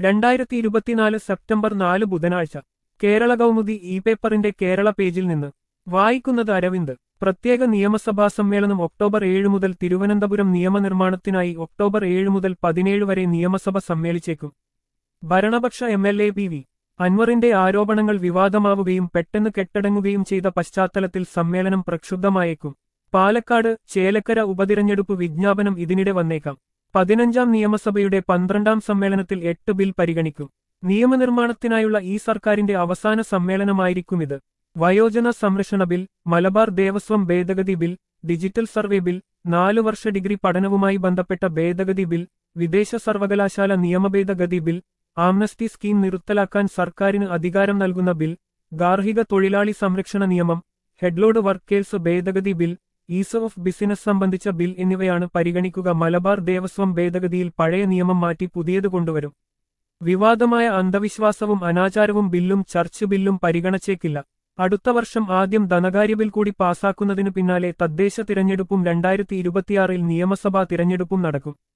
രണ്ടായിരത്തി ഇരുപത്തിനാല് സെപ്റ്റംബർ നാല് ബുധനാഴ്ച കേരള കൗമുദി ഇ പേപ്പറിന്റെ കേരള പേജിൽ നിന്ന് വായിക്കുന്നത് അരവിന്ദ് പ്രത്യേക നിയമസഭാ സമ്മേളനം ഒക്ടോബർ ഏഴ് മുതൽ തിരുവനന്തപുരം നിയമനിർമ്മാണത്തിനായി ഒക്ടോബർ ഏഴ് മുതൽ പതിനേഴ് വരെ നിയമസഭ സമ്മേളിച്ചേക്കും ഭരണപക്ഷ M L A P V അൻവറിന്റെ ആരോപണങ്ങൾ വിവാദമാവുകയും പെട്ടെന്ന് കെട്ടടങ്ങുകയും ചെയ്ത പശ്ചാത്തലത്തിൽ സമ്മേളനം പ്രക്ഷുബ്ധമായേക്കും പാലക്കാട് ചേലക്കര ഉപതിരഞ്ഞെടുപ്പ് വിജ്ഞാപനം ഇതിനിടെ വന്നേക്കാം പതിനഞ്ചാം നിയമസഭയുടെ പന്ത്രണ്ടാം സമ്മേളനത്തിൽ എട്ട് ബിൽ പരിഗണിക്കും നിയമനിർമ്മാണത്തിനായുള്ള ഈ സർക്കാരിന്റെ അവസാന സമ്മേളനമായിരിക്കുമിത് വയോജന സംരക്ഷണ ബിൽ മലബാർ ദേവസ്വം ഭേദഗതി ബിൽ ഡിജിറ്റൽ സർവേ ബിൽ നാലു വർഷ ഡിഗ്രി പഠനവുമായി ബന്ധപ്പെട്ട ഭേദഗതി ബിൽ വിദേശ സർവകലാശാല നിയമഭേദഗതി ബിൽ ആംനസ്റ്റി സ്കീം നിർത്തലാക്കാൻ സർക്കാരിന് അധികാരം നൽകുന്ന ബിൽ ഗാർഹിക തൊഴിലാളി സംരക്ഷണ നിയമം ഹെഡ്ലോഡ് വർക്കേഴ്സ് ഭേദഗതി ബിൽ ഈസ് ഓഫ് ബിസിനസ് സംബന്ധിച്ച ബിൽ എന്നിവയാണ് പരിഗണിക്കുക മലബാർ ദേവസ്വം ഭേദഗതിയിൽ പഴയ നിയമം മാറ്റി പുതിയത് കൊണ്ടുവരും വിവാദമായ അന്ധവിശ്വാസവും അനാചാരവും ബില്ലും ചർച്ച് ബില്ലും പരിഗണിച്ചേക്കില്ല അടുത്ത വർഷം ആദ്യം ധനകാര്യ ബിൽ കൂടി പാസാക്കുന്നതിനു പിന്നാലെ തദ്ദേശ തിരഞ്ഞെടുപ്പും രണ്ടായിരത്തി ഇരുപത്തിയാറിൽ നിയമസഭാ തിരഞ്ഞെടുപ്പും നടക്കും